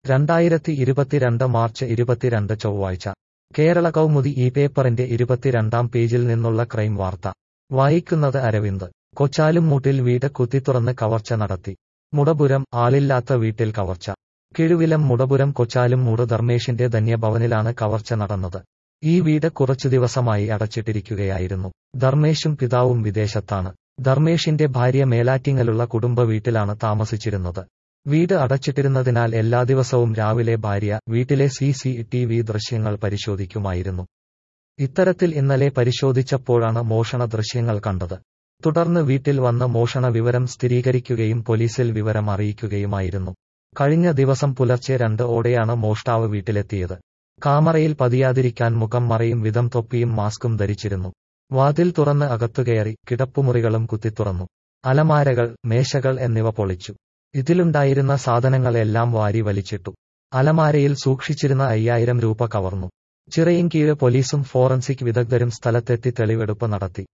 രണ്ടായിരത്തി ഇരുപത്തിരണ്ട് മാർച്ച് ഇരുപത്തിരണ്ട് ചൊവ്വാഴ്ച കേരള കൗമുദി ഈ പേപ്പറിന്റെ ഇരുപത്തിരണ്ടാം പേജിൽ നിന്നുള്ള ക്രൈം വാർത്ത വായിക്കുന്നത് അരവിന്ദ് കൊച്ചാലുംമൂട്ടിൽ വീട് കുത്തിത്തുറന്ന് കവർച്ച നടത്തി മുടപുരം ആളില്ലാത്ത വീട്ടിൽ കവർച്ച കിഴുവിലം മുടപുരം കൊച്ചാലും മൂട് ധർമ്മേഷിന്റെ ധന്യഭവനിലാണ് കവർച്ച നടന്നത് ഈ വീട് കുറച്ചു ദിവസമായി അടച്ചിട്ടിരിക്കുകയായിരുന്നു ധർമ്മേഷും പിതാവും വിദേശത്താണ് ധർമ്മേഷിന്റെ ഭാര്യ മേലാറ്റിങ്ങലുള്ള കുടുംബ വീട്ടിലാണ് താമസിച്ചിരുന്നത് വീട് അടച്ചിട്ടിരുന്നതിനാൽ എല്ലാ ദിവസവും രാവിലെ ഭാര്യ വീട്ടിലെ സി സി ടി വി ദൃശ്യങ്ങൾ പരിശോധിക്കുമായിരുന്നു ഇത്തരത്തിൽ ഇന്നലെ പരിശോധിച്ചപ്പോഴാണ് മോഷണ ദൃശ്യങ്ങൾ കണ്ടത് തുടർന്ന് വീട്ടിൽ വന്ന് മോഷണ വിവരം സ്ഥിരീകരിക്കുകയും പോലീസിൽ വിവരം അറിയിക്കുകയുമായിരുന്നു കഴിഞ്ഞ ദിവസം പുലർച്ചെ രണ്ട് ഓടെയാണ് മോഷ്ടാവ് വീട്ടിലെത്തിയത് കാമറയിൽ പതിയാതിരിക്കാൻ മുഖം മറയും വിധം തൊപ്പിയും മാസ്കും ധരിച്ചിരുന്നു വാതിൽ തുറന്ന് അകത്തുകയറി കിടപ്പുമുറികളും കുത്തിത്തുറന്നു അലമാരകൾ മേശകൾ എന്നിവ പൊളിച്ചു ഇതിലുണ്ടായിരുന്ന സാധനങ്ങളെല്ലാം വാരി വലിച്ചിട്ടു അലമാരയിൽ സൂക്ഷിച്ചിരുന്ന അയ്യായിരം രൂപ കവർന്നു ചിറയിൻകീഴ് പോലീസും ഫോറൻസിക് വിദഗ്ധരും സ്ഥലത്തെത്തി തെളിവെടുപ്പ് നടത്തി